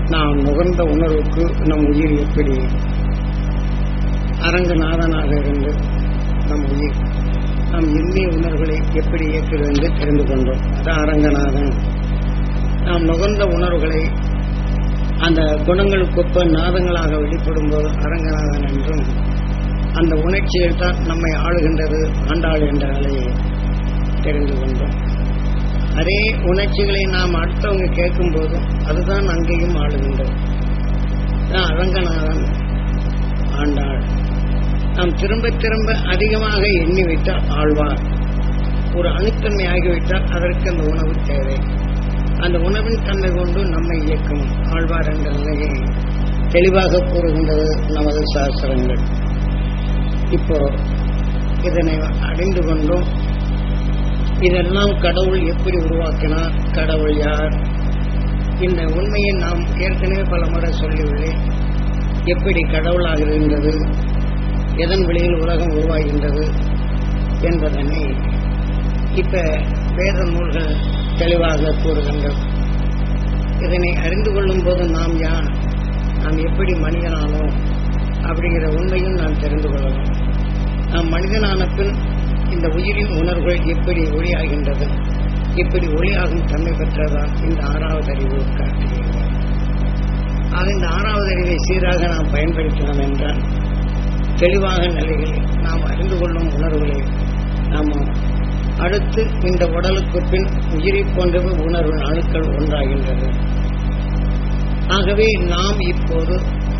நாம் நுகர்ந்த உணர்வுக்கு நம் உயிர் எப்படி அரங்கநாதனாக இருந்து நம் உயிர் நம் எண்ணிய உணர்வுகளை எப்படி இயக்குகிறது என்று தெரிந்து கொண்டோம் அதான் அரங்கநாதன் நாம் நுகர்ந்த உணர்வுகளை அந்த குணங்களுக்கொப்ப நாதங்களாக வெளிப்படும் போது அரங்கநாதன் என்றும் அந்த உணர்ச்சியில் தான் நம்மை ஆளுகின்றது ஆண்டாள் என்ற அலையை தெரிந்து கொண்டோம் அதே உணர்ச்சிகளை நாம் அடுத்தவங்க கேட்கும் போதும் அதுதான் அங்கேயும் ஆளுகின்றது அதான் அரங்கநாதன் ஆண்டாள் நாம் திரும்ப திரும்ப அதிகமாக எண்ணி வைத்தால் ஆழ்வார் ஒரு அணுத்தன்மை ஆகிவிட்டால் அதற்கு அந்த உணவு தேவை அந்த உணவின் தன்மை கொண்டு நம்மை இயக்கும் ஆழ்வார் என்ற நிலையை தெளிவாக கூறுகின்றது நமது சாஸ்திரங்கள் இப்போ இதனை அறிந்து கொண்டோம் இதெல்லாம் கடவுள் எப்படி உருவாக்கினார் கடவுள் யார் இந்த உண்மையை நாம் ஏற்கனவே பல முறை சொல்லியுள்ளேன் எப்படி கடவுளாக இருக்கின்றது எதன் வழியில் உலகம் உருவாகின்றது என்பதனை இப்ப வேத நூல்கள் தெளிவாக கூறுகின்றது இதனை அறிந்து கொள்ளும் போது நாம் யார் நாம் எப்படி மனிதனானோம் அப்படிங்கிற உண்மையும் நாம் தெரிந்து கொள்ளலாம் நாம் மனிதனான பின் இந்த உயிரின் உணர்வுகள் எப்படி ஒளியாகின்றது எப்படி ஒளியாகும் தன்மை பெற்றதான் இந்த ஆறாவது அறிவு காட்டுகிறது ஆக இந்த ஆறாவது அறிவை சீராக நாம் பயன்படுத்தினோம் என்றால் தெளிவாக நிலைகளில் நாம் அறிந்து கொள்ளும் உணர்வுகளை நாம் அடுத்து இந்த உடலுக்கு பின் உயிரை போன்றவை உணர்வு அணுக்கள் ஒன்றாகின்றது ஆகவே நாம் இப்போது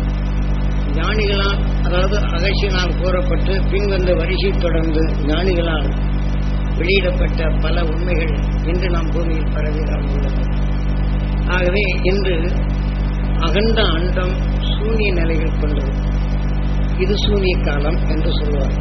ஞானிகளால் அதாவது அகழ்ச்சியினால் கூறப்பட்டு பின்வந்த வரிசை தொடர்ந்து ஞானிகளால் வெளியிடப்பட்ட பல உண்மைகள் இன்று நம் பூமியில் பரவிதான் உள்ளது ஆகவே இன்று அகண்ட அண்டம் சூனிய நிலைகள் கொண்டது இது சூனிய காலம் என்று சொல்வார்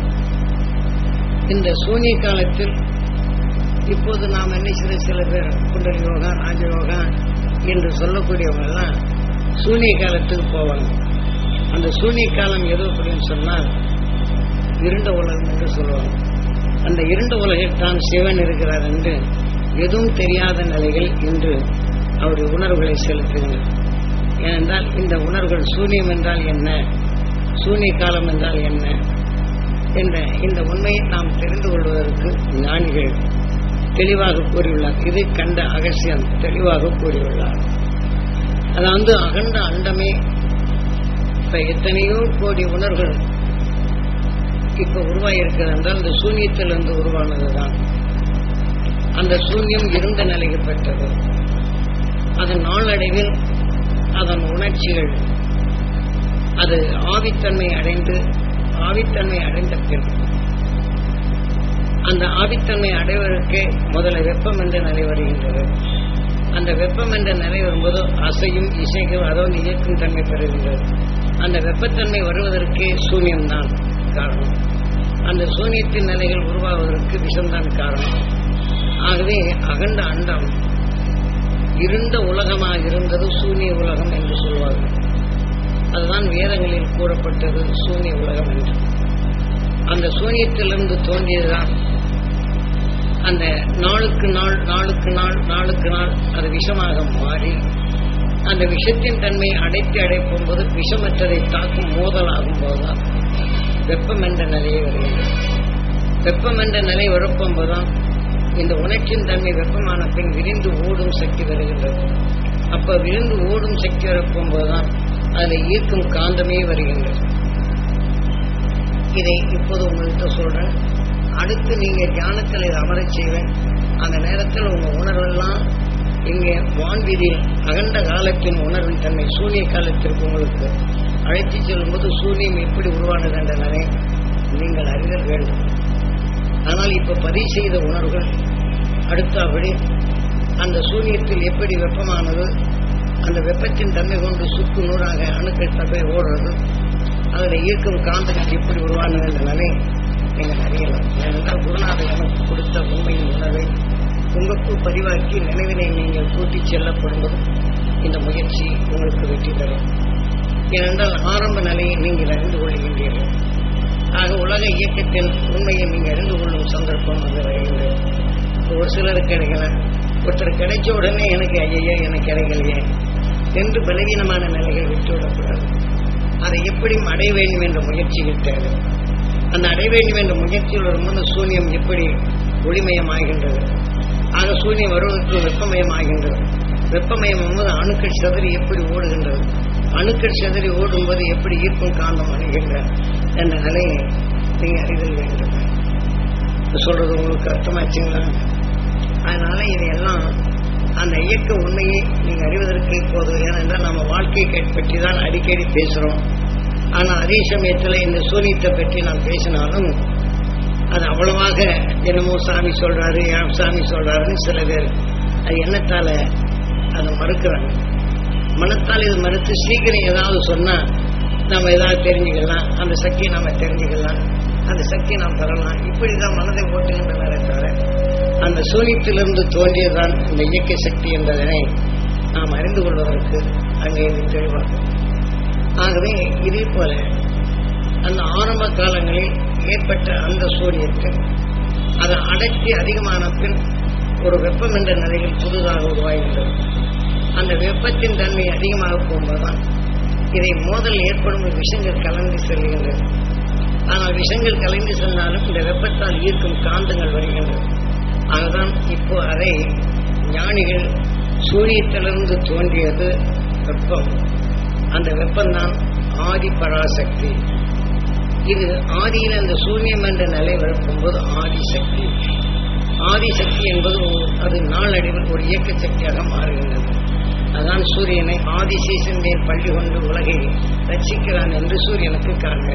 இந்த சூனிய காலத்தில் இப்போது நாம் என்ன செய்த சில பேர் குண்டல் யோகா ராஜயோகா என்று சொல்லக்கூடியவங்கெல்லாம் சூனிய காலத்துக்கு போவாங்க அந்த சூனிய காலம் எது அப்படின்னு சொன்னால் இருண்ட உலகம் என்று சொல்லுவாங்க அந்த இருண்ட உலகில் தான் சிவன் இருக்கிறார் என்று எதுவும் தெரியாத நிலைகள் இன்று அவருடைய உணர்வுகளை செலுத்துகின்றனர் ஏனென்றால் இந்த உணர்வுகள் சூனியம் என்றால் என்ன சூனிய காலம் என்றால் என்ன என்ற இந்த உண்மையை நாம் தெரிந்து கொள்வதற்கு ஞானிகள் தெளிவாக கூறியுள்ளார் இதை கண்ட அகசியம் தெளிவாக கூறியுள்ளார் அதாவது அகண்ட அண்டமே இப்ப எத்தனையோ கோடி உணர்வுகள் இப்ப உருவாகியிருக்கிறது என்றால் இந்த சூன்யத்திலிருந்து உருவானதுதான் அந்த சூன்யம் இருந்த நிலைக்கு பெற்றது அதன் நாளடைவில் அதன் உணர்ச்சிகள் அது ஆவித்தன்மை அடைந்து ஆவித்தன்மை அடைந்த பின் அந்த ஆவித்தன்மை அடைவதற்கே முதல்ல வெப்பம் என்ற நிலை வருகின்றது அந்த வெப்பம் என்ற நிலை வரும்போது அசையும் இசைக்கும் அதாவது இயக்கும் தன்மை பெறுகின்றது அந்த வெப்பத்தன்மை வருவதற்கே சூன்யம்தான் காரணம் அந்த சூன்யத்தின் நிலைகள் உருவாவதற்கு விஷம்தான் காரணம் ஆகவே அகண்ட அண்டம் இருண்ட உலகமாக இருந்தது சூனிய உலகம் என்று சொல்வார்கள் அதுதான் வேதங்களில் கூறப்பட்டது சூனிய உலகம் என்று அந்த சூனியத்திலிருந்து தோன்றியதுதான் அந்த நாளுக்கு நாள் நாளுக்கு நாள் நாளுக்கு நாள் அது விஷமாக மாறி அந்த விஷத்தின் தன்மை அடைத்து அடைப்பும் போது விஷமற்றதை தாக்கும் மோதலாகும் போதுதான் வெப்பம் என்ற நிலையை வருகிறது வெப்பம் என்ற நிலை வரப்பும் போதுதான் இந்த உணர்ச்சியின் தன்மை வெப்பமான பின் விரிந்து ஓடும் சக்தி வருகின்றது அப்ப விரிந்து ஓடும் சக்தி வரப்பும் போதுதான் அதில் ஈர்க்கும் காந்தமே வருகின்றது இதை இப்போது உங்கள்கிட்ட சொல்றேன் அடுத்து நீங்க தியானத்தில் இதை அமரச் செய்வேன் அந்த நேரத்தில் உங்க உணர்வெல்லாம் இங்கே வான்வீதியில் அகண்ட காலத்தின் உணர்வின் தன்மை சூனிய காலத்திற்கு உங்களுக்கு அழைத்து செல்லும்போது சூனியம் எப்படி உருவானது என்ற நிலை நீங்கள் அறிதல் வேண்டும் ஆனால் இப்ப பதிவு செய்த உணர்வுகள் அடுத்தபடி அந்த சூனியத்தில் எப்படி வெப்பமானது அந்த வெப்பத்தின் தன்மை கொண்டு சுக்கு நூறாக அணுக்கள் தப்பை ஓடுறது அதில் ஈர்க்கும் காந்தங்கள் எப்படி உருவானது என்ற நிலை நீங்கள் அறியலாம் ஏனென்றால் குருநாதர் எனக்கு கொடுத்த உண்மையின் உணர்வை உங்களுக்குள் பதிவாக்கி நினைவினை நீங்கள் கூட்டிச் செல்லப்படும்போது இந்த முயற்சி உங்களுக்கு வெற்றி தரும் ஏனென்றால் ஆரம்ப நிலையை நீங்கள் அறிந்து கொள்கின்றீர்கள் ஆக உலக இயக்கத்தின் உண்மையை நீங்கள் அறிந்து கொள்ளும் சந்தர்ப்பம் அது வருகிறது ஒரு சிலருக்கு கிடைக்கல ஒருத்தர் கிடைச்ச உடனே எனக்கு ஐயா எனக்கு கிடைக்கலையே என்று பலவீனமான நிலைகள் விட்டுவிடக்கூடாது அதை எப்படி அடைய வேண்டும் என்ற முயற்சிகள் தேவை அந்த அடைய வேண்டும் என்ற முயற்சியில் வரும்போது சூன்யம் எப்படி ஒளிமயமாகின்றது ஆக சூன்யம் வருவதற்கு வெப்பமயமாகின்றது வெப்பமயம் என்பது அணுக்கள் சிதறி எப்படி ஓடுகின்றது அணுக்கள் சிதறி ஓடும்போது எப்படி ஈர்ப்பும் காந்தம் அணுகின்ற என்ற நிலையை நீங்க அறிதல் வேண்டும் சொல்றது உங்களுக்கு அர்த்தமாச்சுங்களா அதனால இதையெல்லாம் அந்த இயக்க உண்மையை நீங்க அறிவதற்கு இப்போது ஏனென்றால் நம்ம வாழ்க்கையை பற்றி தான் அடிக்கடி பேசுறோம் ஆனா அதே சமயத்தில் இந்த சூரியத்தை பற்றி நாம் பேசினாலும் அது அவ்வளவாக என்னமோ சாமி சொல்றாரு ஏன் சாமி சொல்றாருன்னு சில பேர் அது என்னத்தால அதை மறுக்கிறாங்க மனத்தால் இது மறுத்து சீக்கிரம் ஏதாவது சொன்னா நம்ம ஏதாவது தெரிஞ்சுக்கலாம் அந்த சக்தியை நாம தெரிஞ்சுக்கலாம் அந்த சக்தியை நாம் பெறலாம் இப்படிதான் மனதை ஓட்டுகின்றனரே தவிர அந்த சூனியத்திலிருந்து தோன்றியதான் இந்த இயற்கை சக்தி என்பதனை நாம் அறிந்து கொள்வதற்கு அங்கே இது தெளிவாகும் ஆகவே இதே போல அந்த ஆரம்ப காலங்களில் ஏற்பட்ட அந்த சூரியத்தை அதை அடக்கி அதிகமான பின் ஒரு வெப்பம் என்ற நிலையில் புதுதாக உருவாகின்றது அந்த வெப்பத்தின் தன்மை அதிகமாக போகும்போதுதான் இதை மோதல் ஏற்படும் விஷங்கள் கலந்து செல்கின்றது ஆனால் விஷங்கள் கலந்து சென்றாலும் இந்த வெப்பத்தால் ஈர்க்கும் காந்தங்கள் வருகின்றது அதுதான் இப்போ அதை ஞானிகள் சூரியத்திலிருந்து தோன்றியது வெப்பம் அந்த வெப்பம்தான் ஆதி பராசக்தி இது ஆதியில் அந்த சூன்யம் என்ற நிலை வரும்போது ஆதிசக்தி ஆதிசக்தி என்பது ஒரு- அது நாளடைவில் ஒரு இயக்க சக்தியாக மாறுகின்றது அதான் சூரியனை ஆதிசேஷன் மேல் பள்ளி கொண்டு உலகை ரட்சிக்கிறான் என்று சூரியனுக்கு காண்க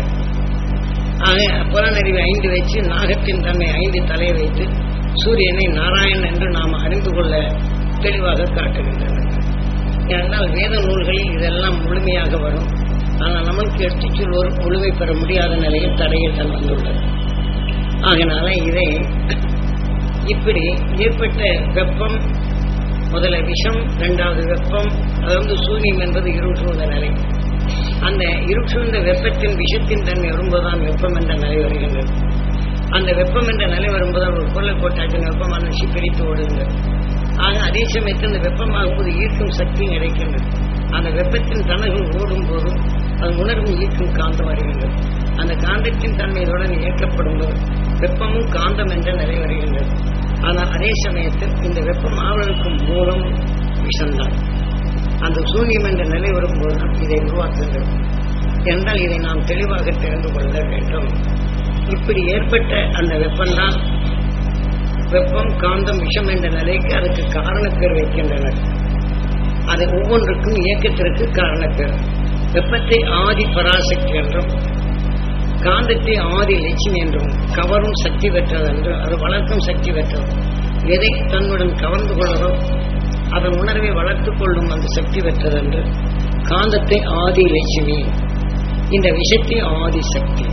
ஆக புலனறிவு ஐந்து வச்சு நாகத்தின் தன்மை ஐந்து தலையை வைத்து சூரியனை நாராயணன் என்று நாம் அறிந்து கொள்ள தெளிவாக காட்டுகின்றன ஏனென்றால் வேத நூல்களில் இதெல்லாம் முழுமையாக வரும் ஆனால் நமக்கு எடுத்துச் சொல்வோர் முழுமை பெற முடியாத நிலையில் தடையில் தான் வந்துள்ளது ஆகினால இதை இப்படி ஏற்பட்ட வெப்பம் முதல்ல விஷம் இரண்டாவது வெப்பம் அது வந்து சூன்யம் என்பது இருட்டுவத நிலை அந்த இருட்டுந்த வெப்பத்தின் விஷத்தின் தன்மை வரும்போதுதான் வெப்பம் என்ற நிலை வருகின்றது அந்த வெப்பம் என்ற நிலை வரும்போது ஒரு பொருளை போட்டாச்சின் வெப்பமான விஷயம் பிரித்து ஓடுகின்றது ஆக அதே சமயத்தில் இந்த வெப்பமாகும்போது ஈர்க்கும் சக்தியும் கிடைக்கின்றது அந்த வெப்பத்தின் தனகள் ஓடும் போது அது உணர்வும் ஈர்க்கும் காந்தம் வருகின்றது அந்த காந்தத்தின் தன்மையுடன் இயக்கப்படும் போது வெப்பமும் காந்தம் என்ற நிலை வருகின்றது ஆனால் அதே சமயத்தில் இந்த வெப்பம் ஆவலுக்கு மூலம் விஷம்தான் அந்த சூன்யம் என்ற நிலை வரும்போது தான் இதை உருவாக்குகிறது என்றால் இதை நாம் தெளிவாக தெரிந்து கொள்ள வேண்டும் இப்படி ஏற்பட்ட அந்த வெப்பம்தான் வெப்பம் காந்தம் விஷம் என்ற நிலைக்கு அதுக்கு காரணப்பேர் வைக்கின்றனர் அது ஒவ்வொன்றுக்கும் இயக்கத்திற்கு காரணப்பேர் வெப்பத்தை ஆதி பராசக்தி என்றும் காந்தத்தை ஆதி லட்சுமி என்றும் கவரும் சக்தி பெற்றது என்றும் அது வளர்க்கும் சக்தி பெற்றது எதை தன்னுடன் கவர்ந்து கொள்ளதோ அதன் உணர்வை வளர்த்துக் கொள்ளும் அந்த சக்தி பெற்றது என்று காந்தத்தை ஆதி லட்சுமி இந்த விஷத்தை ஆதி சக்தி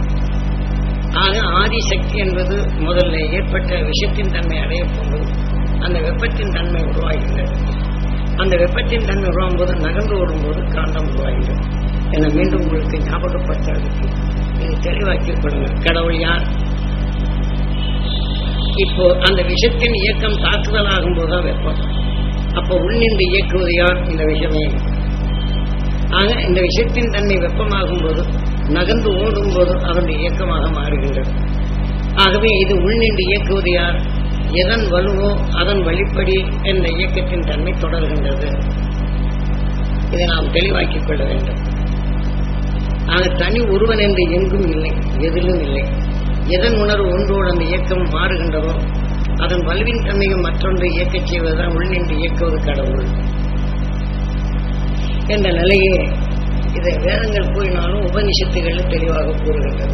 ஆக ஆதி சக்தி என்பது முதல்ல ஏற்பட்ட விஷத்தின் தன்மை அடைய போகும்போது அந்த வெப்பத்தின் தன்மை உருவாகின்றது அந்த வெப்பத்தின் தன்மை உருவாகும் போது நகர்ந்து ஓடும்போது காந்தம் உருவாகின்றது என மீண்டும் உங்களுக்கு ஞாபகப்படுத்துறதுக்கு இதை தெளிவாக்கிக் கொள்ளுங்கள் கடவுள் யார் இப்போ அந்த விஷத்தின் இயக்கம் தாக்குதலாகும் போதுதான் வெப்பம் அப்போ உள்நின்று இயக்குவது யார் இந்த விஷமே ஆக இந்த விஷயத்தின் தன்மை வெப்பமாகும் போது நகர்ந்து ஓடும் போது அதனுடைய இயக்கமாக மாறுகின்றது ஆகவே இது உள்நின்று இயக்குவது யார் எதன் வலுவோ அதன் வழிப்படி இந்த இயக்கத்தின் தன்மை தொடர்கின்றது இதை நாம் தெளிவாக்கிக் கொள்ள வேண்டும் ஆக தனி ஒருவன் என்று எங்கும் இல்லை எதிலும் இல்லை எதன் உணர்வு ஒன்றோடு அந்த இயக்கம் மாறுகின்றதோ அதன் வலுவின் தன்மையும் மற்றொன்று இயக்கச் செய்வதுதான் உள்நின்று இயக்குவது கடவுள் என்ற நிலையே இதை வேதங்கள் கூறினாலும் உபனிஷத்துகள் தெளிவாக கூறுகின்றது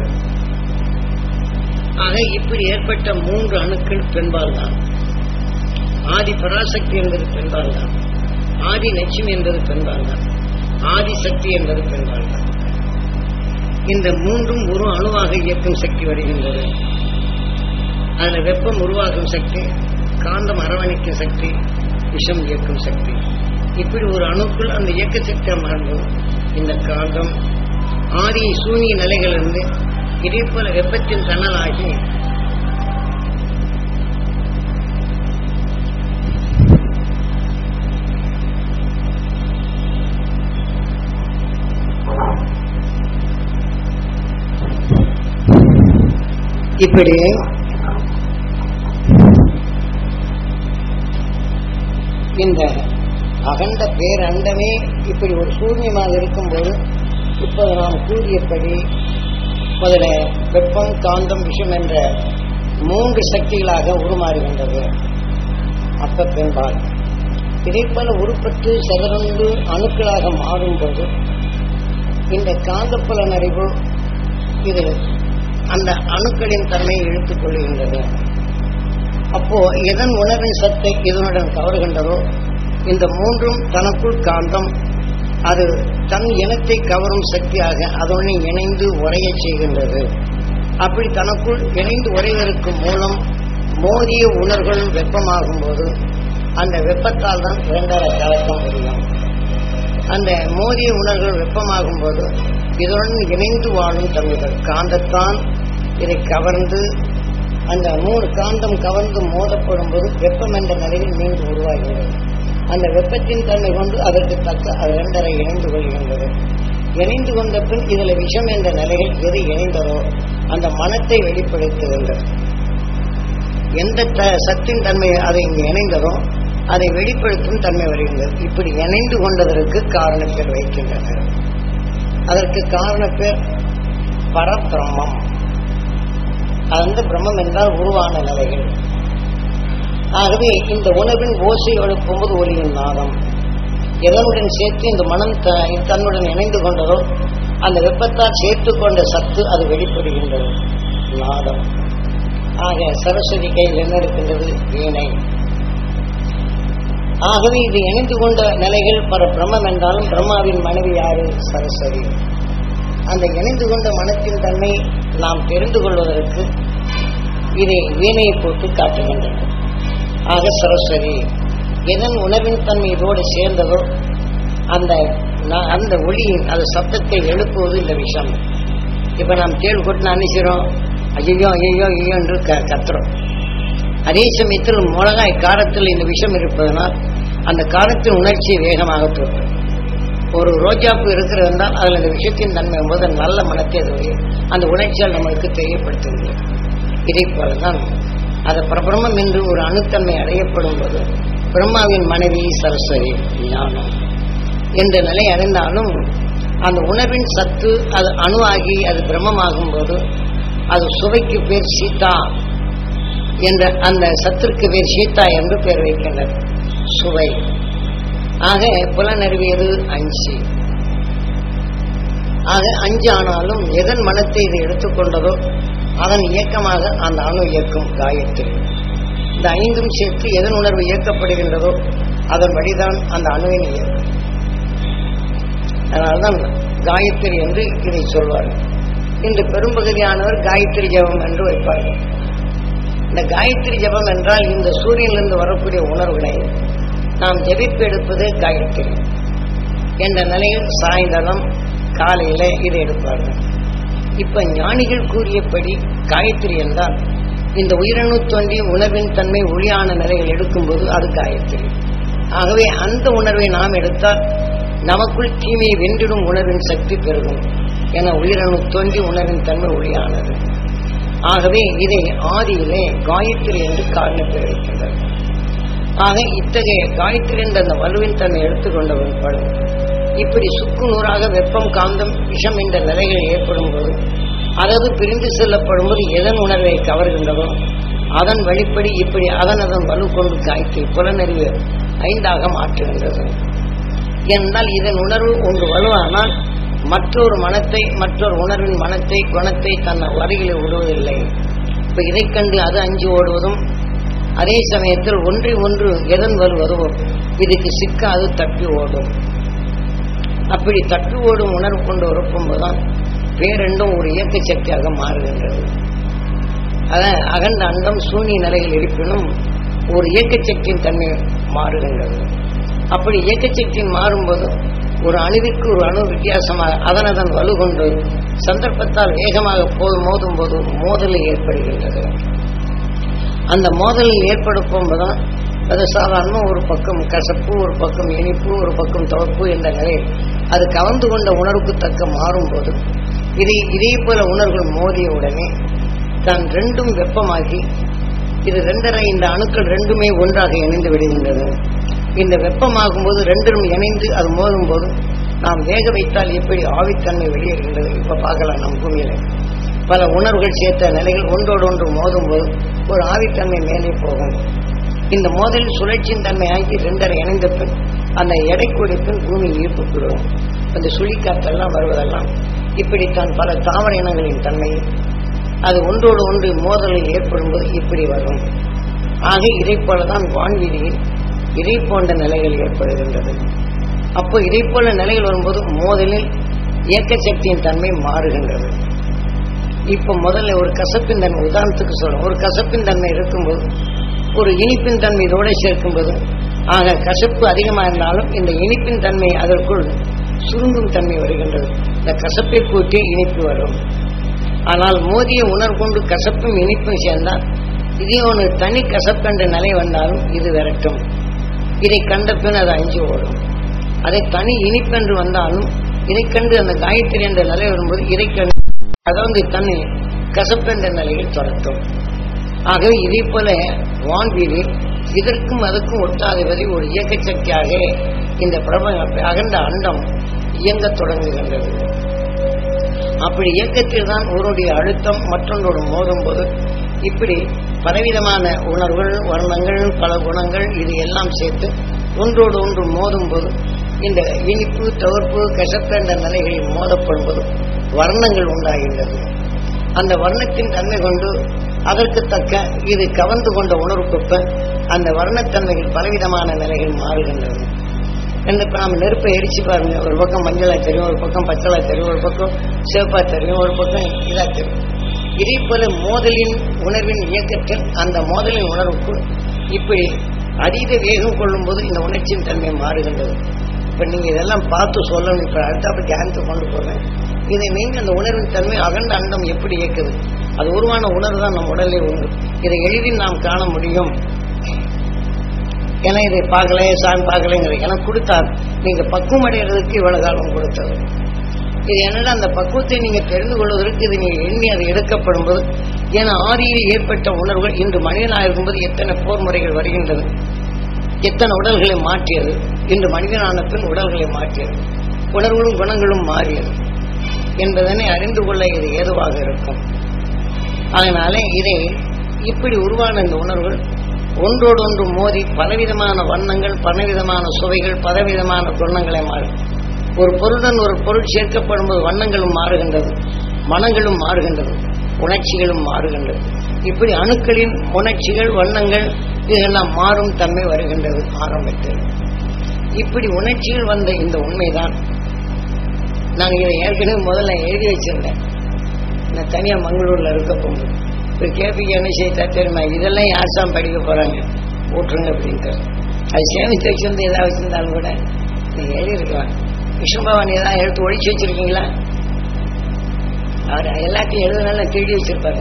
ஆக இப்படி ஏற்பட்ட மூன்று அணுக்கள் பெண்பால் தான் ஆதி பராசக்தி என்பது பெண்பால் தான் ஆதி லட்சுமி என்பது பெண்பால் தான் ஆதி சக்தி என்பது பெண்பால் தான் இந்த மூன்றும் ஒரு அணுவாக இயக்கும் சக்தி வருகின்றது அதுல வெப்பம் உருவாகும் சக்தி காந்தம் அரவணைக்கும் சக்தி விஷம் இயக்கும் சக்தி இப்படி ஒரு அணுக்குள் அந்த இயக்க சக்தி மாறும்போது இந்த காந்தம் ஆதி சூனிய நிலைகளிலிருந்து இதே போல வெப்பத்தின் தணலாகி இப்படி இந்த அகண்ட பேரண்டமே இப்படி ஒரு சூன்யமாக இருக்கும்போது இப்போது நாம் கூறியபடி முதல்ல வெப்பம் காந்தம் விஷம் என்ற மூன்று சக்திகளாக உருமாறுகின்றது அப்ப பெண்பால் இதைப்போல உருப்பட்டு செதறந்து அணுக்களாக மாறும்போது இந்த காந்தப்புலன் அறிவு இது அந்த அணுக்களின் தன்மையை இழுத்துக் கொள்கின்றது அப்போ எதன் உணர்வின் சத்தை இதனுடன் கவருகின்றதோ இந்த மூன்றும் தனக்குள் காந்தம் அது தன் இனத்தை கவரும் சக்தியாக அதனுடன் இணைந்து உரையச் செய்கின்றது அப்படி தனக்குள் இணைந்து உரைவதற்கு மூலம் மோதிய உணர்வுகள் வெப்பமாகும் போது அந்த வெப்பத்தால் தான் இரண்டரை கலக்க முடியும் அந்த மோதிய உணர்வுகள் வெப்பமாகும் போது இதனுடன் இணைந்து வாழும் தன்மைகள் காந்தத்தான் இதை கவர்ந்து அந்த மூணு காந்தம் கவர்ந்து மோதப்படும் போது வெப்பம் என்ற நிலையில் மீண்டும் உருவாகிறது அந்த வெப்பத்தின் தன்மை கொண்டு அதற்கு தக்க அது இரண்டரை இணைந்து கொள்கின்றது இணைந்து கொண்ட பின் இதுல விஷம் என்ற நிலையில் எது இணைந்ததோ அந்த மனத்தை வெளிப்படுத்துகின்றது எந்த த- சத்தின் தன்மை அதை இங்கு இணைந்ததோ அதை வெளிப்படுத்தும் தன்மை வருகின்றது இப்படி இணைந்து கொண்டதற்கு காரண பேர் வைக்கின்றனர் அதற்கு காரண பேர் பரபிரம்மம் அது வந்து பிரம்மம் என்றால் உருவான நிலைகள் ஆகவே இந்த உணவின் ஓசை எழுப்பும்போது ஒளியின் நாதம் எதனுடன் சேர்த்து இந்த மனம் த- தன்னுடன் இணைந்து கொண்டதோ அந்த வெப்பத்தால் சேர்த்து கொண்ட சத்து அது வெளிப்படுகின்றது நாதம் ஆக சரஸ்வதி கையில் என்ன இருக்கின்றது வீணை ஆகவே இது இணைந்து கொண்ட நிலைகள் பர பிரம்மம் என்றாலும் பிரம்மாவின் மனைவி யாரு சரஸ்வதி அந்த இணைந்து கொண்ட மனத்தின் தன்மை நாம் தெரிந்து கொள்வதற்கு இதை வீணையை போட்டு காட்டுகின்றன ஆக சரஸ்வதி எதன் உணவின் தன்மை இதோடு சேர்ந்ததோ அந்த நா- அந்த ஒளியின் அந்த சப்தத்தை எழுப்புவது இந்த விஷம் இப்ப நாம் கேள்வி கொட்டு அனுப்பிச்சிடும் ஐயோ ஐயோ ஐயோ என்று க கத்துறோம் அதே சமயத்தில் மிளகாய் காரத்தில் இந்த விஷம் இருப்பதனால் அந்த காரத்தின் உணர்ச்சியை வேகமாக தூண்டும் ஒரு ரோஜாப்பூ இருக்கிறது என்றால் அதில் அந்த விஷயத்தின் தன்மை போது நல்ல மனத்தை அது உரிய- அந்த உணர்ச்சியால் நம்மளுக்கு தெரியப்படுத்துகிறது இதை போலதான் அது பிரபிரமம் என்று ஒரு அணுத்தன்மை அடையப்படும் போது பிரம்மாவின் மனைவி சரஸ்வதி ஞானம் என்ற நிலை அறிந்தாலும் அந்த உணவின் சத்து அது அணுவாகி அது பிரம்மமாகும் போது அது சுவைக்கு பேர் சீதா என்ற அந்த சத்திற்கு பேர் சீதா என்று பெயர் வைக்கின்றனர் சுவை ஆக புலனறிவியது அஞ்சு ஆக அஞ்சு ஆனாலும் எதன் மனத்தை இது எடுத்துக்கொண்டதோ அதன் இயக்கமாக அந்த அணு இயக்கும் காயத்ரி இந்த ஐந்தும் சேர்த்து எதன் உணர்வு இயக்கப்படுகின்றதோ அதன் வழிதான் அந்த அணுவின் இயக்கம் அதனால்தான் காயத்ரி என்று இதை சொல்வார்கள் இன்று பெரும்பகுதியானவர் காயத்ரி ஜபம் என்று வைப்பார்கள் இந்த காயத்ரி ஜபம் என்றால் இந்த சூரியனிலிருந்து வரக்கூடிய உணர்வுகளை நாம் ஜெபிப்பு எடுப்பது காயத்ரி என்ற நிலையில் சாயந்தரம் காலையில இதை எடுப்பார்கள் இப்ப ஞானிகள் கூறியபடி காயத்ரி என்றால் இந்த உயிரணு தோன்றி உணர்வின் தன்மை ஒளியான நிலையில் எடுக்கும்போது அது காயத்ரி ஆகவே அந்த உணர்வை நாம் எடுத்தால் நமக்குள் தீமையை வென்றிடும் உணர்வின் சக்தி பெருகும் என உயிரணு தோன்றி உணர்வின் தன்மை ஒளியானது ஆகவே இதை ஆதியிலே காயத்ரி என்று காரணத்தை வைக்கின்றது ஆக இத்தகைய காயத்ரி என்ற அந்த வலுவின் தன்னை எடுத்துக்கொண்டவன் படும் இப்படி சுக்கு நூறாக வெப்பம் காந்தம் விஷம் என்ற நிலைகள் ஏற்படும் போது அதாவது பிரிந்து செல்லப்படும் போது எதன் உணர்வை கவர்கின்றதோ அதன் வழிப்படி இப்படி அதன் அதன் வலு கொண்டு காய்த்து புலனறிவு ஐந்தாக மாற்றுகின்றது என்றால் இதன் உணர்வு ஒன்று வலுவானால் மற்றொரு மனத்தை மற்றொரு உணர்வின் மனத்தை குணத்தை தன் அருகிலே விடுவதில்லை இப்ப இதைக் கண்டு அது அஞ்சு ஓடுவதும் அதே சமயத்தில் ஒன்றை ஒன்று எதன் வருவதோ இதுக்கு சிக்க அது தப்பி ஓடும் அப்படி தப்பி ஓடும் உணர்வு கொண்டு வரும்போதுதான் பேரெண்டும் ஒரு இயக்க சக்தியாக மாறுகின்றது அதான் அகண்ட அண்டம் சூனிய நிலையில் இருப்பினும் ஒரு இயக்க சக்தியின் தன்மை மாறுகின்றது அப்படி இயக்க சக்தியின் மாறும்போது ஒரு அணுவிற்கு ஒரு அணு வித்தியாசமாக அதன் அதன் வலு கொண்டு சந்தர்ப்பத்தால் வேகமாக போது மோதும் போது மோதல் ஏற்படுகின்றது அந்த மோதலில் ஏற்படும் போதுதான் அது சாதாரண ஒரு பக்கம் கசப்பு ஒரு பக்கம் இனிப்பு ஒரு பக்கம் துவப்பு என்ற நிலையில் அது கவர்ந்து கொண்ட உணர்வுக்கு தக்க மாறும்போது இதை இதே போல உணர்வுகள் மோதிய உடனே தான் ரெண்டும் வெப்பமாகி இது ரெண்டரை இந்த அணுக்கள் ரெண்டுமே ஒன்றாக இணைந்து விடுகின்றது இந்த வெப்பமாகும் போது ரெண்டும் இணைந்து அது மோதும் போது நாம் வேக வைத்தால் எப்படி ஆவித்தன்மை வெளியேறுகின்றது இப்ப பார்க்கலாம் நம் பூமியில பல உணர்வுகள் சேர்த்த நிலைகள் ஒன்றோடு ஒன்று மோதும் போது ஒரு ஆவித்தன்மை மேலே போகும் இந்த மோதலில் சுழற்சியின் தன்மை ஆகி ரெண்டரை இணைந்த பின் அந்த எடை கொடுப்பின் பூமி ஈர்ப்பு பெறும் அந்த சுழிக்காற்றெல்லாம் வருவதெல்லாம் இப்படித்தான் பல தாவர இனங்களின் தன்மை அது ஒன்றோடு ஒன்று மோதலில் ஏற்படும் போது இப்படி வரும் ஆக இதை போலதான் வான்வீதியில் இதை போன்ற நிலைகள் ஏற்படுகின்றது அப்போ இதை போல நிலைகள் வரும்போது மோதலில் இயக்க சக்தியின் தன்மை மாறுகின்றது இப்ப முதல்ல ஒரு கசப்பின் தன்மை உதாரணத்துக்கு சொல்றோம் ஒரு கசப்பின் தன்மை இருக்கும்போது ஒரு இனிப்பின் தன்மை இதோட சேர்க்கும்போது ஆக கசப்பு அதிகமாக இருந்தாலும் இந்த இனிப்பின் தன்மை அதற்குள் சுருங்கும் தன்மை வருகின்றது இந்த கசப்பை கூட்டி இனிப்பு வரும் ஆனால் மோதிய உணர்வு கொண்டு கசப்பும் இனிப்பும் சேர்ந்தால் இதே ஒன்று தனி கசப்பென்ற நிலை வந்தாலும் இது விரட்டும் இதை கண்ட பின் அது அஞ்சு ஓடும் அதை தனி இனிப்பென்று வந்தாலும் இதை கண்டு அந்த காயத்ரி என்ற நிலை வரும்போது இதை கண்டு அதாவது தன்னை கசப்பென்ற நிலையில் தொடர்த்தும் ஆகவே இதே போல வான்வீதில் இதற்கும் அதுக்கும் ஒட்டாதவரை ஒரு இயக்க சக்தியாக இந்த பிரப அகண்ட அண்டம் இயங்கத் தொடங்குகின்றது அப்படி இயக்கத்தில் தான் ஒருடைய அழுத்தம் மற்றொன்றோடு மோதும் போது இப்படி பலவிதமான உணர்வுகள் வர்ணங்கள் பல குணங்கள் இது எல்லாம் சேர்த்து ஒன்றோடு ஒன்று மோதும் போது இந்த இனிப்பு தவிர்ப்பு கசப்பு என்ற நிலைகளில் மோதப்படும் போது வர்ணங்கள் உண்டாகின்றது அந்த வர்ணத்தின் தன்மை கொண்டு அதற்கு தக்க இது கவர்ந்து கொண்ட உணர்வுக்குப்ப அந்த வர்ணத்தன்மைகள் பலவிதமான நிலைகள் மாறுகின்றது என்று இப்ப நாம நெருப்பை எரிச்சு பாருங்க ஒரு பக்கம் மஞ்சளா தெரியும் ஒரு பக்கம் பச்சளா தெரியும் ஒரு பக்கம் சிவப்பா தெரியும் ஒரு பக்கம் இதா தெரியும் இதே போல மோதலின் உணர்வின் இயக்கத்தில் அந்த மோதலின் உணர்வுக்குள் இப்படி அதீத வேகம் கொள்ளும் போது இந்த உணர்ச்சியின் தன்மை மாறுகின்றது இப்ப நீங்க இதெல்லாம் பார்த்து சொல்லணும் இப்ப அடுத்தாப்ப தியானத்தை கொண்டு போறேன் இதை நீங்க அந்த உணர்வின் தன்மை அகண்ட அண்டம் எப்படி இயக்குது அது உருவான உணர்வு தான் நம் உடலே உண்டு இதை எளிதில் நாம் காண முடியும் ஏன்னா இதை பார்க்கல சாமி பார்க்கலைங்கிறது எனக்கு கொடுத்தார் நீங்க பக்குவம் அடைகிறதுக்கு இவ்வளவு காலம் கொடுத்தது இது என்னடா அந்த பக்குவத்தை நீங்க தெரிந்து கொள்வதற்கு இது நீங்க எண்ணி அது எடுக்கப்படும் போது ஏன்னா ஆதியில் ஏற்பட்ட உணர்வுகள் இன்று மனிதனாக இருக்கும்போது எத்தனை போர் முறைகள் வருகின்றது எத்தனை உடல்களை மாற்றியது இன்று மனிதனான பின் உடல்களை மாற்றியது உணர்வுகளும் குணங்களும் மாறியது என்பதனை அறிந்து கொள்ள இது ஏதுவாக இருக்கும் அதனால இதை இப்படி உருவான இந்த உணர்வுகள் ஒன்றோடு ஒன்று மோதி பலவிதமான வண்ணங்கள் பலவிதமான சுவைகள் பலவிதமான குணங்களை மாறும் ஒரு பொருளுடன் ஒரு பொருள் சேர்க்கப்படும் போது வண்ணங்களும் மாறுகின்றது மனங்களும் மாறுகின்றது உணர்ச்சிகளும் மாறுகின்றது இப்படி அணுக்களின் உணர்ச்சிகள் வண்ணங்கள் இதெல்லாம் மாறும் தன்மை வருகின்றது ஆரம்பத்தில் இப்படி உணர்ச்சிகள் வந்த இந்த உண்மைதான் நான் இதை ஏற்கனவே முதல்ல எழுதி வச்சிருந்தேன் நான் தனியா மங்களூர்ல இருக்க போகும்போது இப்போ கேபிக்கு என்ன செய்தா தெரியுமா இதெல்லாம் யார் தான் படிக்க போறாங்க போட்டுருங்க அப்படின்ட்டு அது சேமித்து வச்சிருந்து ஏதாவது வச்சிருந்தாலும் கூட நீங்க எழுதியிருக்கலாம் விஷ்ணு பகவான் ஏதாவது எடுத்து ஒழிச்சு வச்சிருக்கீங்களா அவர் எல்லாத்தையும் எழுதுனால தேடி வச்சிருப்பாரு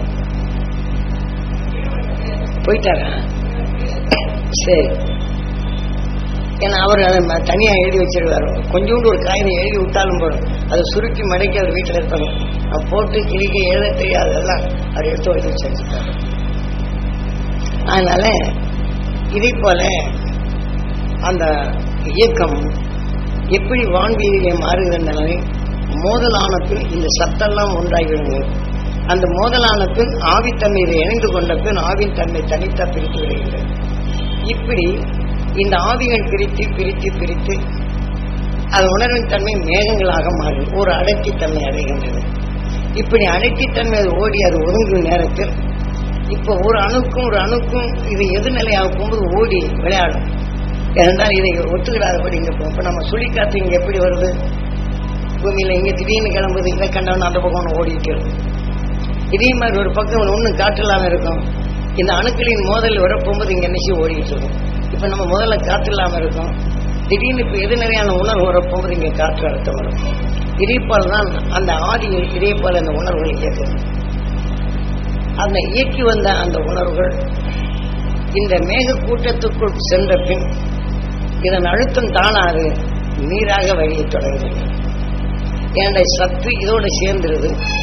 போயிட்டாரா சரி ஏன்னா அவர் அதை ம- தனியா எழுதி வச்சிருவாரு கொஞ்சோண்டு ஒரு காகிதம் எழுதி விட்டாலும் போதும் அதை சுருக்கி மடக்கி அவர் வீட்டில் இருப்பாங்க அவன் போட்டு கிழிக்க எழுத தெரியாதெல்லாம் அவர் எடுத்து வச்சு வச்சிருப்பாரு அதனால இதை போல அந்த இயக்கம் எப்படி வான்வீதியை மாறுகின்றன மோதலான பின் இந்த சத்தெல்லாம் ஒன்றாகிவிடுங்க அந்த மோதலான பின் ஆவித்தன்மை இதை இணைந்து கொண்ட பின் ஆவின் தன்மை தனித்தா பிரித்து விடுகின்றது இப்படி இந்த ஆவிகள் பிரித்து பிரித்து பிரித்து அது உணர்வின் தன்மை மேகங்களாக மாறும் ஒரு அடர்த்தித்தன்மை அடைகின்றது இப்படி அடர்த்தித்தன்மை அது ஓடி அது ஒதுங்கும் நேரத்தில் இப்போ ஒரு அணுக்கும் ஒரு அணுக்கும் இது எதிர்நிலையாக போகும்போது ஓடி விளையாடும் ஏனென்றால் இதை ஒத்துக்கிடாதபடி இங்க போகும் இப்போ நம்ம சுழிக்காத்து இங்க எப்படி வருது பூமியில இங்க திடீர்னு கிளம்புது இதை கண்டவன் அந்த பக்கம் ஒன்று ஓடிட்டு இருக்கும் இதே மாதிரி ஒரு பக்கம் ஒன்றும் காற்று இல்லாம இருக்கும் இந்த அணுக்களின் மோதல் வரப்போகும்போது இங்க என்ன செய்ய ஓடிட்டு இருக்கும் இப்ப நம்ம முதல்ல காற்று இல்லாம இருக்கும் திடீர்னு இப்ப எது நிறையான உணர்வு வரப்போகும்போது இங்க காற்று அழுத்தம் வரும் இதே போலதான் அந்த ஆதியில் இதே போல அந்த உணர்வுகள் இயக்குது அந்த இயக்கி வந்த அந்த உணர்வுகள் இந்த மேக கூட்டத்துக்குள் சென்ற பின் இதன் அழுத்தம் தானாது நீராக வழியை தொடங்குகிறது ஏன்டா சத்து இதோட சேர்ந்துருது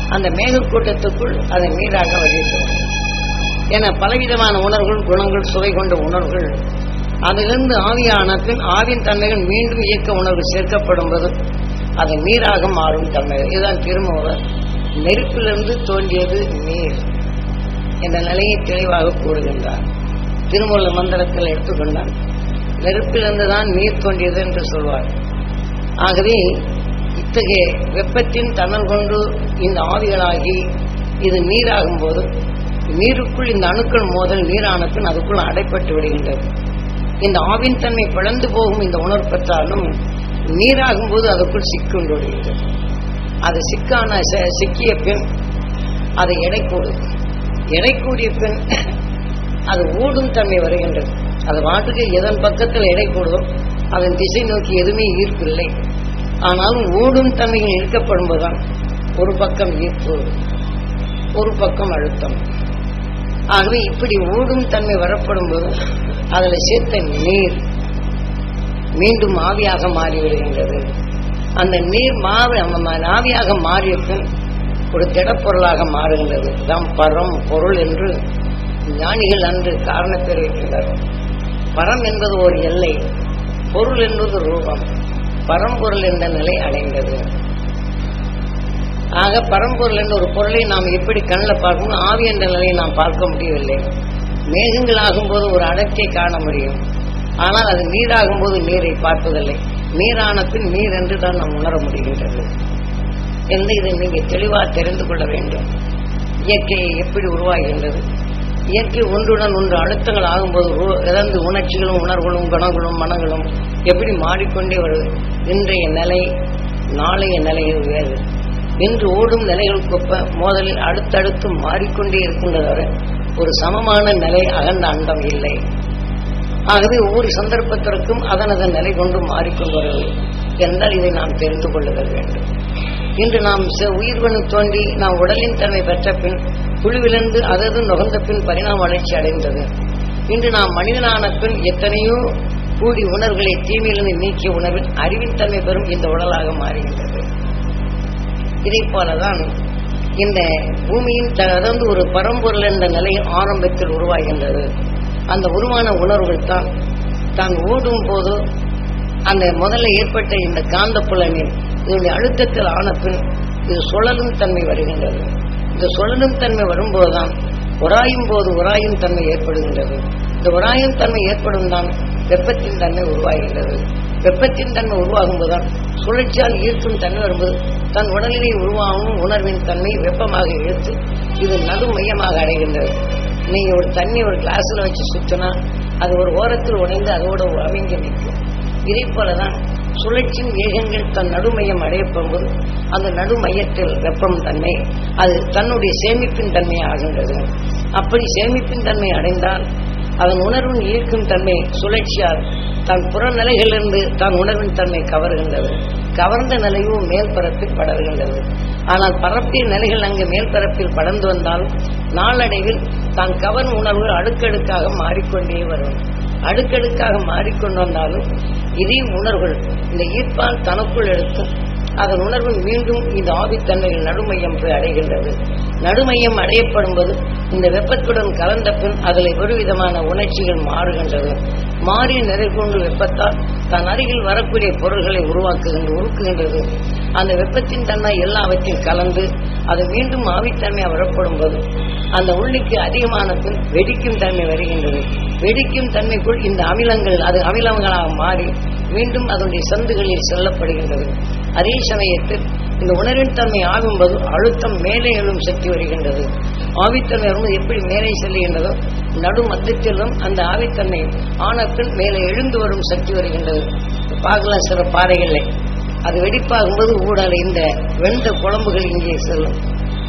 அந்த மேகக்கூட்டத்துக்குள் அதை நீராக வகிக்கிறோம் என பலவிதமான உணர்வுகள் குணங்கள் சுவை கொண்ட உணர்வுகள் அதிலிருந்து ஆவியான பின் ஆவின் தன்மைகள் மீண்டும் இயக்க உணர்வு சேர்க்கப்படும் போது அது நீராக மாறும் தன்மை இதுதான் திருமூலர் நெருப்பிலிருந்து தோன்றியது நீர் என்ற நிலையை தெளிவாக கூறுகின்றார் திருமூல மந்திரத்தில் எடுத்துக்கொண்டார் நெருப்பிலிருந்து தான் நீர் தோன்றியது என்று சொல்வார் ஆகவே இத்தகைய வெப்பத்தின் தணல் கொண்டு இந்த ஆவிகளாகி இது நீராகும் போது நீருக்குள் இந்த அணுக்கள் மோதல் நீரான பின் அதுக்குள் அடைப்பட்டு விடுகின்றது இந்த ஆவின் தன்மை பிளந்து போகும் இந்த உணர்வு பெற்றாலும் நீராகும் போது அதுக்குள் சிக்கொண்டு விடுகின்றது அது சிக்கான ச- சிக்கிய பின் அதை எடை கூடும் எடை கூடிய பின் அது ஓடும் தன்மை வருகின்றது அது வாட்டுக்கு எதன் பக்கத்தில் எடை கூடுதோ அதன் திசை நோக்கி எதுவுமே ஈர்ப்பில்லை ஆனாலும் ஓடும் தன்மையில் ஈர்க்கப்படும்போதுதான் ஒரு பக்கம் ஈர்ப்பு ஒரு பக்கம் அழுத்தம் ஆகவே இப்படி ஓடும் தன்மை வரப்படும் போது அதில் சேர்த்த நீர் மீண்டும் ஆவியாக மாறிவிடுகின்றது அந்த நீர் மாவி ம- ஆவியாக மாறிய பின் ஒரு திடப்பொருளாக மாறுகின்றது தான் பரம் பொருள் என்று ஞானிகள் அன்று காரணப்பேர் வைக்கின்றனர் பரம் என்பது ஒரு எல்லை பொருள் என்பது ரூபம் பரம்பொருள் என்ற நிலை அடைந்தது ஆக பரம்பொருள் என்ற ஒரு பொருளை நாம் எப்படி கண்ணில் பார்க்கணும் ஆவி என்ற நிலையை நாம் பார்க்க முடியவில்லை மேகங்கள் ஆகும்போது ஒரு அடர்த்தியை காண முடியும் ஆனால் அது நீராகும் போது நீரை பார்ப்பதில்லை நீரான பின் நீர் என்று தான் நாம் உணர முடிகின்றது என்று இதை நீங்கள் தெளிவாக தெரிந்து கொள்ள வேண்டும் இயற்கையை எப்படி உருவாகின்றது இயற்கை ஒன்றுடன் ஒன்று அழுத்தங்கள் ஆகும்போது உரு- இறந்து உணர்ச்சிகளும் உணர்வுகளும் குணங்களும் மனங்களும் எப்படி மாறிக்கொண்டே வருது இன்றைய நிலை நாளைய நிலையில் வேறு இன்று ஓடும் நிலைகளுக்கொப்ப மோதலில் அடுத்தடுத்து மாறிக்கொண்டே இருக்கின்றது வரை ஒரு சமமான நிலை அகண்ட அண்டம் இல்லை ஆகவே ஒவ்வொரு சந்தர்ப்பத்திற்கும் அதன் அதன் நிலை கொண்டு மாறிக்கொண்டு வருவது என்றால் இதை நாம் தெரிந்து கொள்ளுதல் வேண்டும் இன்று நாம் ச- உயிர்வனு தோன்றி நாம் உடலின் தன்மை பெற்ற பின் குழுவிலிருந்து அதது நுகர்ந்த பின் பரிணாம வளர்ச்சி அடைந்தது இன்று நாம் மனிதனான பின் எத்தனையோ கூடி உணர்வுகளை தீமையிலிருந்து நீக்கிய உணர்வில் அறிவின் தன்மை பெறும் இந்த உடலாக மாறுகின்றது இதை போலதான் இந்த பூமியின் த- அதாவது ஒரு பரம்பொருள் என்ற நிலை ஆரம்பத்தில் உருவாகின்றது அந்த உருவான உணர்வுகள் தான் தான் ஓடும் போது அந்த முதல்ல ஏற்பட்ட இந்த காந்த புலனில் இதனுடைய அழுத்தத்தில் ஆன பின் இது சுழலும் தன்மை வருகின்றது இந்த சுழலும் தன்மை வரும்போதுதான் உராயும் போது உராயும் தன்மை ஏற்படுகின்றது இந்த உராயும் தன்மை ஏற்படும் தான் வெப்பத்தின் தன்மை உருவாகின்றது வெப்பத்தின் தன்மை உருவாகும் போதுதான் சுழற்சியால் ஈர்க்கும் தன்மை வரும்போது தன் உடலிலே உருவாகும் உணர்வின் தன்மை வெப்பமாக இழுத்து இது நடு மையமாக அடைகின்றது நீங்க ஒரு தண்ணி ஒரு கிளாஸ்ல வச்சு சுத்தினா அது ஒரு ஓரத்தில் உடைந்து அதோட அமைங்கி நிற்கும் இதே போலதான் சுழற்சியின் வேகங்கள் தன் நடுமையம் அடையப்படும்போது அந்த நடுமையத்தில் வெப்பம் தன்மை அது தன்னுடைய சேமிப்பின் தன்மை ஆகின்றது அப்படி சேமிப்பின் தன்மை அடைந்தால் அதன் உணர்வின் ஈர்க்கும் தன்மை சுழற்சியால் தன் புறநிலைகளிலிருந்து தன் உணர்வின் தன்மை கவர்கின்றது கவர்ந்த நிலையும் மேல் பரப்பில் படர்கின்றது ஆனால் பரப்பிய நிலைகள் அங்கு மேல் பரப்பில் படர்ந்து வந்தாலும் நாளடைவில் தான் கவர்ந்த உணர்வுகள் அடுக்கடுக்காக மாறிக்கொண்டே வரும் அடுக்கடுக்காக மாறிக்கொண்டு வந்தாலும் இதே உணர்வுகள் இந்த ஈர்ப்பால் தனக்குள் எடுத்து அதன் உணர்வு மீண்டும் இந்த ஆவித்தன்மைகள் நடுமையம் போய் அடைகின்றது நடுமையம் அடையப்படும்போது இந்த வெப்பத்துடன் கலந்த பின் அதில் ஒரு விதமான உணர்ச்சிகள் மாறுகின்றது மாறி நிறை கொண்டு வெப்பத்தால் தன் அருகில் வரக்கூடிய பொருள்களை உருவாக்குகின்ற உருக்குகின்றது அந்த வெப்பத்தின் தன்மை எல்லாவற்றையும் கலந்து அது மீண்டும் ஆவித்தன்மையாக வரப்படும் போது அந்த உள்ளிக்கு அதிகமான பின் வெடிக்கும் தன்மை வருகின்றது வெடிக்கும் தன்மைக்குள் இந்த அமிலங்கள் அது அமிலங்களாக மாறி மீண்டும் அதனுடைய சந்துகளில் செல்லப்படுகின்றது அதே சமயத்தில் இந்த உணர்வின் தன்மை ஆகும்போது அழுத்தம் மேலே எழும் சக்தி வருகின்றது ஆவித்தன்மை வரும்போது எப்படி மேலே செல்லுகின்றதோ நடு மத்தியத்திலும் அந்த ஆவித்தன்மை ஆன பின் மேலே எழுந்து வரும் சக்தி வருகின்றது பார்க்கலாம் சில பாறைகளில் அது வெடிப்பாகும்போது ஊடால இந்த வெந்த குழம்புகள் இங்கே செல்லும்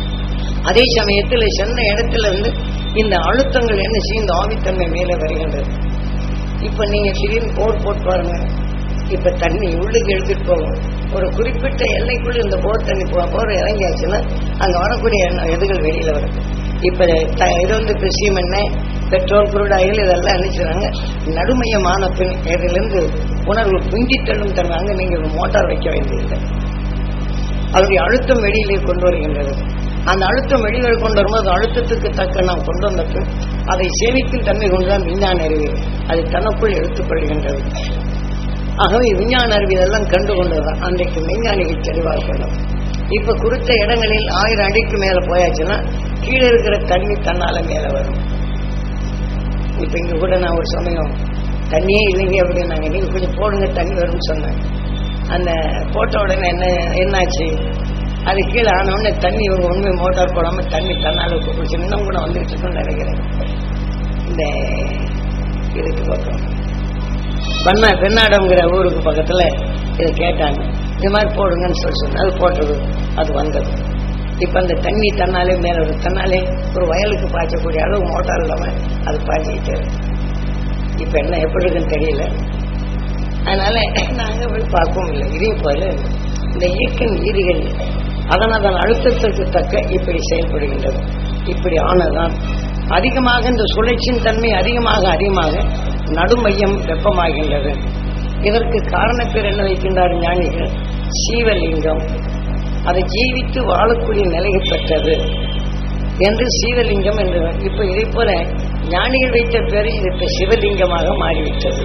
அதே சமயத்தில் சென்ன இடத்துல இருந்து இந்த அழுத்தங்கள் என்ன செய்யும் இந்த ஆவித்தன்மை மேலே வருகின்றது இப்ப நீங்க திடீர்னு போர் போட்டு பாருங்க இப்ப தண்ணி உள்ளுக்கு எடுத்துட்டு போகும் ஒரு குறிப்பிட்ட எல்லைக்குள்ள இந்த போர் தண்ணி போ- போர் இறங்கியாச்சுன்னா அங்க வரக்கூடிய எண்ண- எதுகள் வெளியில வருது இப்ப த- இது வந்து இப்ப சீமெண்ணெய் பெட்ரோல் குருடாயில் இதெல்லாம் அனுப்பிச்சுறாங்க நடுமையமான பின் இதிலிருந்து உணர்வு குஞ்சி தள்ளும் தன்மை அங்க நீங்க ஒரு மோட்டார் வைக்க வேண்டியதில்லை அதனுடைய அழுத்தம் வெளியிலே கொண்டு வருகின்றது அந்த அழுத்தம் வெளிவரை கொண்டு வரும்போது அழுத்தத்துக்கு தக்க நாம் கொண்டு வந்த பின் அதை சேமிக்கும் தன்மை கொண்டுதான் விஞ்ஞான அறிவு அது தனக்குள் எடுத்துக்கொள்கின்றது ஆகவே விஞ்ஞான அறிவு இதெல்லாம் கண்டு கொண்டதுதான் அன்றைக்கு விஞ்ஞானிகள் தெளிவாக கொண்டோம் இப்ப குறித்த இடங்களில் ஆயிரம் அடிக்கு மேல போயாச்சுன்னா கீழே இருக்கிற தண்ணி தன்னால மேல வரும் இப்ப இங்க கூட நான் ஒரு சமயம் தண்ணியே இல்லைங்க அப்படின்னாங்க நீங்க கொஞ்சம் போடுங்க தண்ணி வரும்னு சொன்னேன் அந்த போட்ட உடனே என்ன என்னாச்சு அது கீழே ஆன உடனே தண்ணி இவங்க உண்மை மோட்டார் போடாம தண்ணி தன்னால பிடிச்சி இன்னும் கூட வந்துட்டு இருக்குன்னு நினைக்கிறேன் இந்த இதுக்கு பக்கம் பண்ணா பெண்ணாடம்ங்கிற ஊருக்கு பக்கத்துல இதை கேட்டாங்க இது மாதிரி போடுங்கன்னு சொல்லி சொன்னேன் அது போட்டது அது வந்தது இப்ப அந்த தண்ணி தன்னாலே மேல ஒரு தன்னாலே ஒரு வயலுக்கு பாய்ச்சக்கூடிய அளவு மோட்டார் இல்லாம அது பாய்ச்சிக்கிட்டு இருக்கு. இப்ப என்ன எப்படி இருக்குன்னு தெரியல அதனால நாங்க போய் பார்க்கவும் இல்லை இதையும் போல இந்த இயக்கின் வீதிகள் அதன் அதன் அழுத்தத்திற்கு தக்க இப்படி செயல்படுகின்றது இப்படி ஆனதுதான் அதிகமாக இந்த சுழற்சியின் தன்மை அதிகமாக அதிகமாக நடுமையம் வெப்பமாகின்றது இதற்கு காரணப்பேர் என்ன வைக்கின்றார் ஞானிகள் சீவலிங்கம் அதை ஜீவித்து வாழக்கூடிய நிலையை பெற்றது என்று சீவலிங்கம் என்று இப்ப இதை போல ஞானிகள் வைத்த பேரு இது இப்ப சிவலிங்கமாக மாறிவிட்டது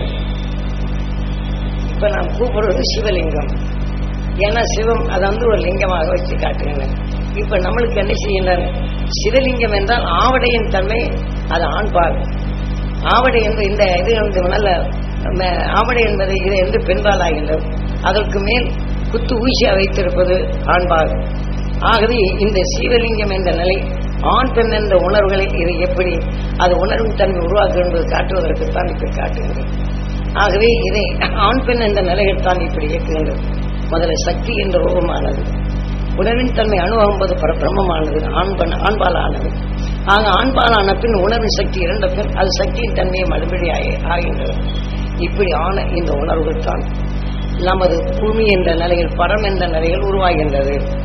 இப்ப நாம் கூப்பிடுறது சிவலிங்கம் ஏன்னா சிவம் அதை வந்து ஒரு லிங்கமாக வச்சு காட்டுகிறேன் இப்ப நம்மளுக்கு என்ன செய்கின்றார் சிவலிங்கம் என்றால் ஆவடையின் தன்மை அது ஆண்பால் ஆவடை என்பது இந்த இது வந்து நல்ல ம- ஆவடை என்பது இது என்று பெண்பால் ஆகின்றது அதற்கு மேல் குத்து ஊசியா வைத்திருப்பது ஆண்பால் ஆகவே இந்த சீவலிங்கம் என்ற நிலை ஆண் பெண் என்ற உணர்வுகளை இது எப்படி அது உணர்வின் தன்மை உருவாக்கும் என்பது காட்டுவதற்குத்தான் இப்படி காட்டுகிறது ஆகவே இதை ஆண் பெண் என்ற நிலைகள் தான் இப்படி இயக்குகின்றது முதல்ல சக்தி என்ற ரூபமானது உணர்வின் தன்மை அணுவகும்போது பர பிரம்மமானது ஆண்பன் ஆண்பாலானது ஆக ஆண்பாலான பின் உணர்வின் சக்தி இரண்ட பின் அது சக்தியின் தன்மையை மறுபடி ஆகி- ஆகின்றது இப்படி ஆன இந்த உணர்வுகள் தான் நமது பூமி என்ற நிலையில் பரம் என்ற நிலையில் உருவாகின்றது